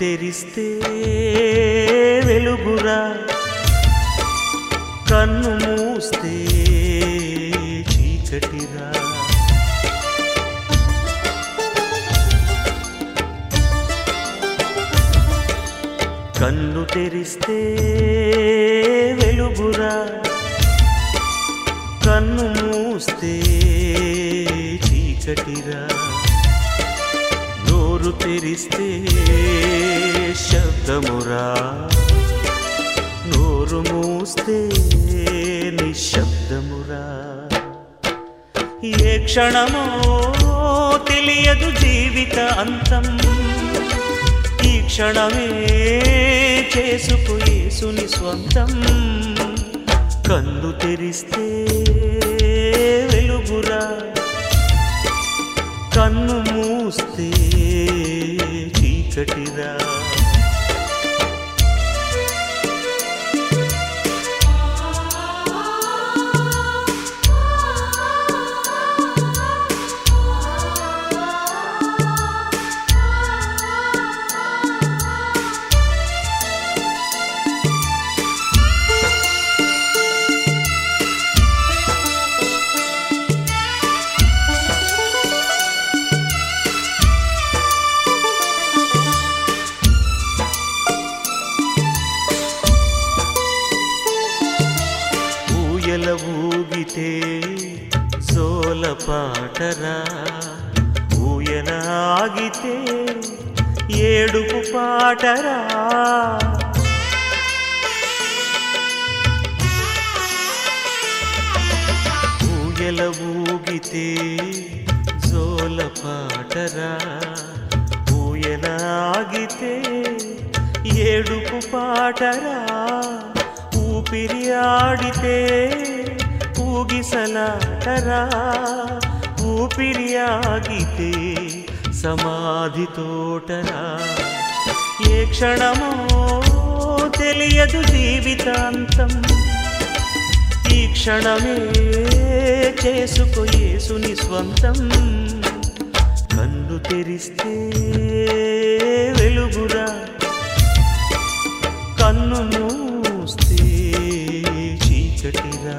తెరిస్తే వెలుగురా కన్ను మూస్తే చీకటిరా కన్ను తెరిస్తే వెలుగురా కన్ను మూస్తే చీకటిరా నోరు తెరిస్తే శబ్దమురా నోరు మూస్తే నిశ్శబ్దమురా ఏ క్షణమో తెలియదు జీవిత అంతం ఈ క్షణమే చేసుకు యేసుని స్వంతం కన్ను తెరిస్తే వెలుగురా కన్ను మూస్తే చీకటిరా ఊయల ఊగితే సోల పాటరా ఊయల ఆగితే ఏడుపు పాటరా ఊయల ఊగితే జోల పాటరా ఊయల ఆగితే ఏడుపు పాటరా ఊపిరి ఆడితే ఊగిసలాటరా ఊపిరి ఆగితే సమాధి తోటరా ఏ క్షణమో తెలియదు జీవితాంతం ఈ క్షణమే చేసుకో యేసుని స్వంతం కన్ను తెరిస్తే వెలుగురా కన్ను మూస్తే చీకటిరా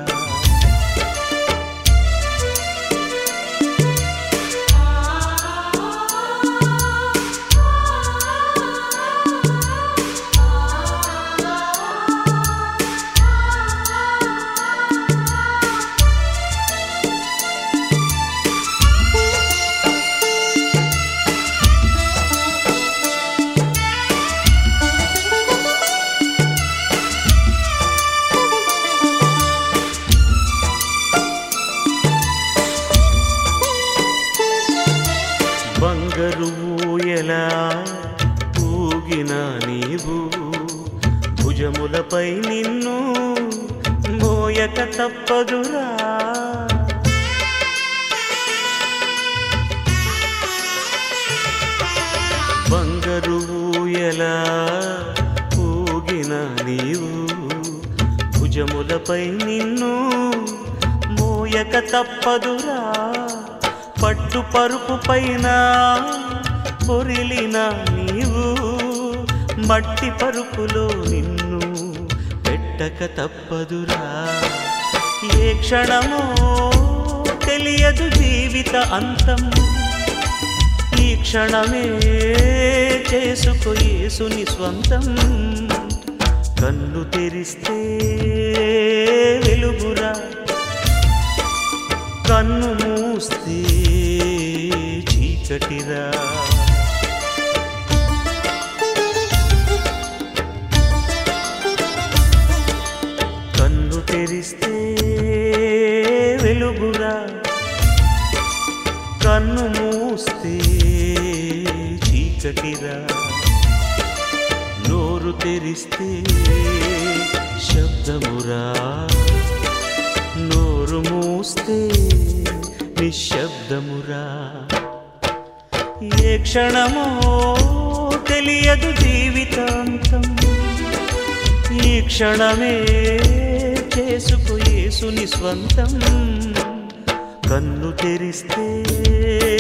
బంగారు ఊయలా ఊగిన నీవు భుజములపై నిన్ను మోయక తప్పదురా బంగారు ఊయలా ఊగిన నీవు భుజములపై నిన్ను మోయక తప్పదురా పట్టు పరుపు పైన పొరిలిన నీవు మట్టి పరుపులో నిన్ను పెట్టక తప్పదురా ఏ క్షణమో తెలియదు జీవిత అంతం ఈ క్షణమే చేసుకో యేసుని స్వంతం కన్ను తెరిస్తే వెలుగురా కన్ను మూస్తే చీకటిరా కన్ను తెరిస్తే వెలుగురా కన్ను మూస్తే చీకటిరా నోరు తెరిస్తే శబ్దమురా నోరు మూస్తే నిశ్శబ్దమురా ఏ క్షణమో తెలియదు జీవితాంతం ఈ క్షణమే చేసుకు యేసుని స్వంతం కన్ను తెరిస్తే